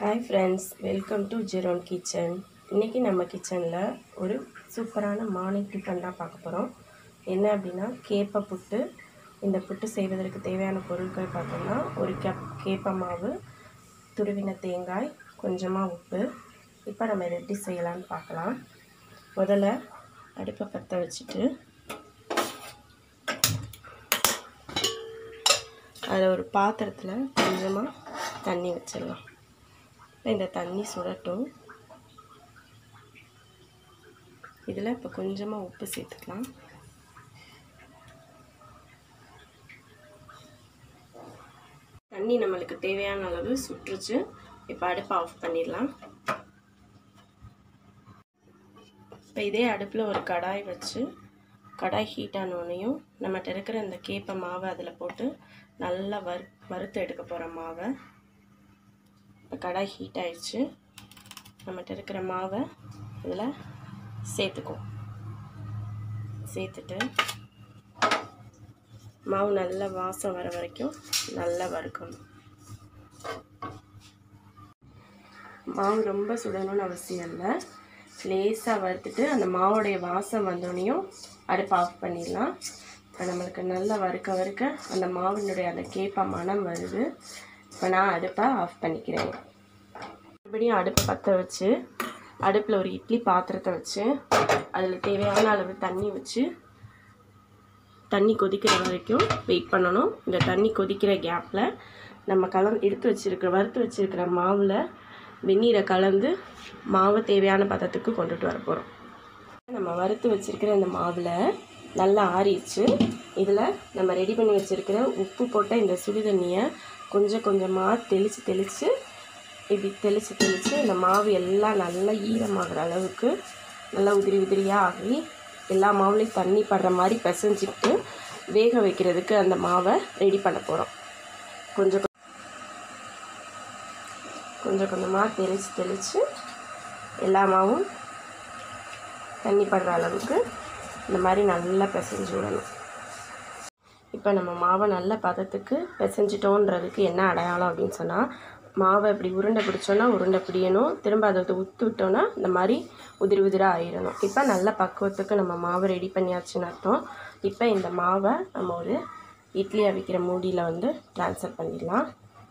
hi friends welcome to Jeron kitchen இன்றைக்கி நம்ம கிச்சனில் ஒரு சூப்பரான மார்னிங் டிஃபன் தான் பார்க்க போகிறோம் என்ன அப்படின்னா கேப்ப புட்டு இந்த புட்டு செய்வதற்கு தேவையான பொருட்கள் பார்த்தோம்னா ஒரு கப் கேப்ப மாவு துருவின தேங்காய் கொஞ்சமாக உப்பு இப்போ நம்ம இதை எப்படி செய்யலாம்னு பார்க்கலாம் முதல்ல அடுப்பை பற்ற வச்சுட்டு அதில் ஒரு பாத்திரத்தில் கொஞ்சமாக தண்ணி வச்சிடலாம் இந்த தண்ணி சுடட்டும் இதில் இப்போ கொஞ்சமாக உப்பு சேர்த்துக்கலாம் தண்ணி நம்மளுக்கு தேவையான அளவு சுற்றுச்சு இப்போ அடுப்பை ஆஃப் பண்ணிடலாம் இப்போ இதே அடுப்பில் ஒரு கடாய் வச்சு கடாய் ஹீட் ஆனோடனையும் நம்மகிட்ட இருக்கிற இந்த கேப்ப மாவை அதில் போட்டு நல்லா வறு வறுத்து எடுக்க போகிற மாவை இப்போ கடாய் ஹீட் ஆயிடுச்சு நம்மகிட்ட இருக்கிற மாவை இதில் சேர்த்துக்குவோம் சேர்த்துட்டு மாவு நல்லா வாசம் வர வரைக்கும் நல்லா வறுக்கணும் மாவு ரொம்ப சுடணும்னு அவசியம் இல்லை லேசாக வறுத்துட்டு அந்த மாவோடைய வாசம் வந்தோடனையும் அடுப்பு ஆஃப் பண்ணிடலாம் இப்போ நம்மளுக்கு நல்லா வறுக்க வறுக்க அந்த மாவினுடைய அந்த கேப்ப மனம் வருது இப்போ நான் அடுப்பை ஆஃப் பண்ணிக்கிறேன் மறுபடியும் அடுப்பை பற்ற வச்சு அடுப்பில் ஒரு இட்லி பாத்திரத்தை வச்சு அதில் தேவையான அளவு தண்ணி வச்சு தண்ணி கொதிக்கிற வரைக்கும் வெயிட் பண்ணணும் இந்த தண்ணி கொதிக்கிற கேப்பில் நம்ம கலந்து எடுத்து வச்சுருக்கிற வறுத்து வச்சுருக்கிற மாவில் வெந்நீரை கலந்து மாவை தேவையான பதத்துக்கு கொண்டுட்டு வர போகிறோம் நம்ம வறுத்து வச்சுருக்கிற இந்த மாவில் நல்லா ஆறிடுச்சு இதில் நம்ம ரெடி பண்ணி வச்சுருக்கிற உப்பு போட்ட இந்த சுடு தண்ணியை கொஞ்சம் கொஞ்சமாக தெளித்து தெளித்து இப்படி தெளித்து தெளித்து இந்த மாவு எல்லாம் நல்லா ஈரமாகிற அளவுக்கு நல்லா உதிரி உதிரியாக ஆகி எல்லா மாவுலேயும் தண்ணி படுற மாதிரி பிசைஞ்சிக்கிட்டு வேக வைக்கிறதுக்கு அந்த மாவை ரெடி பண்ண போகிறோம் கொஞ்சம் கொஞ்சம் கொஞ்சமாக தெளித்து தெளித்து எல்லா மாவும் தண்ணி படுற அளவுக்கு இந்த மாதிரி நல்லா பிசைஞ்சு விடணும் இப்போ நம்ம மாவை நல்ல பதத்துக்கு பிசைஞ்சிட்டோன்றதுக்கு என்ன அடையாளம் அப்படின்னு சொன்னால் மாவை இப்படி உருண்டை பிடிச்சோன்னா உருண்டை பிடியணும் திரும்ப அதை ஊற்றி விட்டோன்னா இந்த மாதிரி உதிரி உதிராக ஆயிடணும் இப்போ நல்ல பக்குவத்துக்கு நம்ம மாவை ரெடி பண்ணியாச்சுன்னு அர்த்தம் இப்போ இந்த மாவை நம்ம ஒரு இட்லி அவிக்கிற மூடியில் வந்து ட்ரான்ஸ்ஃபர் பண்ணிடலாம்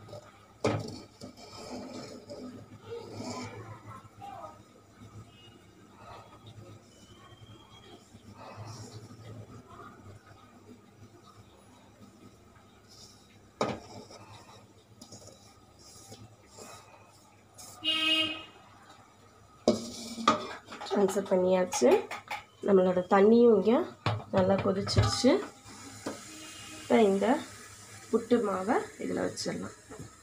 ட்ரான்ஸ்ஃபர் பண்ணியாச்சு நம்மளோட தண்ணியும் இங்கே நல்லா கொதிச்சிருச்சு இப்போ இந்த புட்டு மாவை இதில் வச்சிடலாம்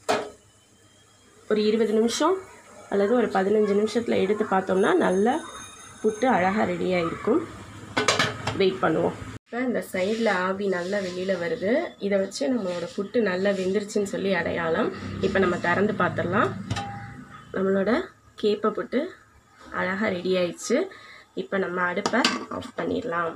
ஒரு இருபது நிமிஷம் அல்லது ஒரு பதினஞ்சு நிமிஷத்தில் எடுத்து பார்த்தோம்னா நல்ல புட்டு அழகாக ரெடியாக இருக்கும் வெயிட் பண்ணுவோம் இப்போ இந்த சைடில் ஆவி நல்லா வெளியில் வருது இதை வச்சு நம்மளோட புட்டு நல்லா வெந்துருச்சுன்னு சொல்லி அடையாளம் இப்போ நம்ம திறந்து பார்த்துடலாம் நம்மளோட கேப்பை புட்டு அழகாக ரெடி ஆயிடுச்சு இப்போ நம்ம அடுப்பை ஆஃப் பண்ணிடலாம்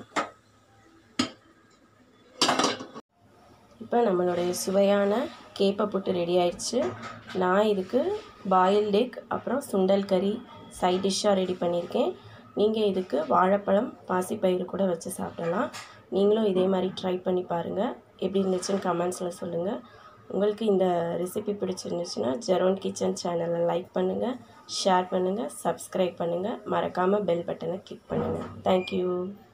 இப்போ நம்மளுடைய சுவையான கேப்பை புட்டு ரெடி ஆயிடுச்சு நான் இதுக்கு பாயில்ட் எக் அப்புறம் சுண்டல் கறி சைட் டிஷ்ஷாக ரெடி பண்ணியிருக்கேன் நீங்கள் இதுக்கு வாழைப்பழம் பாசிப்பயிறு கூட வச்சு சாப்பிடலாம் நீங்களும் இதே மாதிரி ட்ரை பண்ணி பாருங்கள் எப்படி இருந்துச்சுன்னு கமெண்ட்ஸில் சொல்லுங்கள் உங்களுக்கு இந்த ரெசிபி பிடிச்சிருந்துச்சுன்னா ஜெரோன் கிச்சன் சேனலை லைக் பண்ணுங்கள் ஷேர் பண்ணுங்கள் சப்ஸ்கிரைப் பண்ணுங்கள் மறக்காமல் பெல் பட்டனை கிளிக் பண்ணுங்கள் தேங்க்யூ